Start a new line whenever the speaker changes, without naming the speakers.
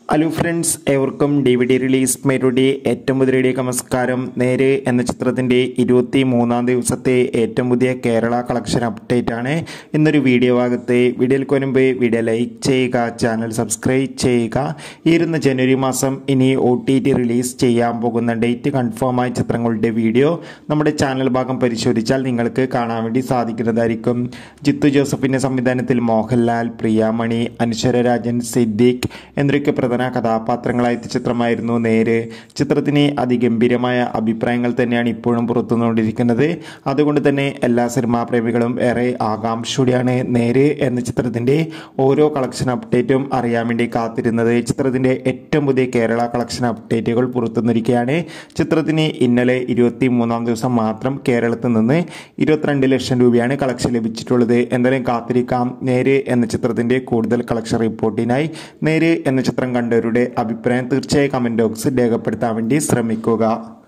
hello friends ഏവർക്കും D V D release മേരുടെ ഏറ്റവും പുതിയ നമസ്കാരം നേര് എന്ന ചിത്രത്തിൻ്റെ ഇരുപത്തി മൂന്നാം ദിവസത്തെ ഏറ്റവും പുതിയ കേരള കളക്ഷൻ അപ്ഡേറ്റ് ആണ് ഇന്നൊരു വീഡിയോ ഭാഗത്ത് വീഡിയോയ്ക്ക് മുൻപ് വീഡിയോ ലൈക്ക് ചെയ്യുക ചാനൽ സബ്സ്ക്രൈബ് ചെയ്യുക ഈ ഇരുന്ന ജനുവരി മാസം ഇനി ഒ ടി ടി റിലീസ് ചെയ്യാൻ പോകുന്ന ഡേറ്റ് കൺഫേം ആയ ചിത്രങ്ങളുടെ വീഡിയോ നമ്മുടെ ചാനൽ ഭാഗം പരിശോധിച്ചാൽ നിങ്ങൾക്ക് കാണാൻ വേണ്ടി സാധിക്കുന്നതായിരിക്കും ജിത്തു ജോസഫിൻ്റെ സംവിധാനത്തിൽ മോഹൻലാൽ പ്രിയാമണി അനശ്വര രാജൻ സിദ്ദീഖ് എന്നൊക്കെ പ്രധാന കഥാപാത്രങ്ങളായ ചിത്രമായിരുന്നു നേര് ചിത്രത്തിന് അതിഗംഭീരമായ അഭിപ്രായങ്ങൾ തന്നെയാണ് ഇപ്പോഴും പുറത്തുനിന്നുകൊണ്ടിരിക്കുന്നത് അതുകൊണ്ട് തന്നെ എല്ലാ സിനിമാ പ്രേമികളും ഏറെ ആകാംക്ഷയോടെയാണ് നേര് എന്ന ചിത്രത്തിൻ്റെ ഓരോ കളക്ഷൻ അപ്ഡേറ്റും അറിയാൻ വേണ്ടി കാത്തിരുന്നത് ചിത്രത്തിൻ്റെ ഏറ്റവും പുതിയ കേരള കളക്ഷൻ അപ്ഡേറ്റുകൾ പുറത്തുനിന്നിരിക്കുകയാണ് ചിത്രത്തിന് ഇന്നലെ ഇരുപത്തി മൂന്നാം ദിവസം മാത്രം കേരളത്തിൽ നിന്ന് ഇരുപത്തിരണ്ട് ലക്ഷം രൂപയാണ് കളക്ഷൻ ലഭിച്ചിട്ടുള്ളത് എന്തായാലും കാത്തിരിക്കാം നേര് എന്ന ചിത്രത്തിൻ്റെ കൂടുതൽ കളക്ഷൻ റിപ്പോർട്ടിനായി നേര് എന്ന ചിത്രം കണ്ടവരുടെ അഭിപ്രായം തീർച്ചയായും കമൻറ്റ് ബോക്സിൽ രേഖപ്പെടുത്താൻ വേണ്ടി ശ്രമിക്കുക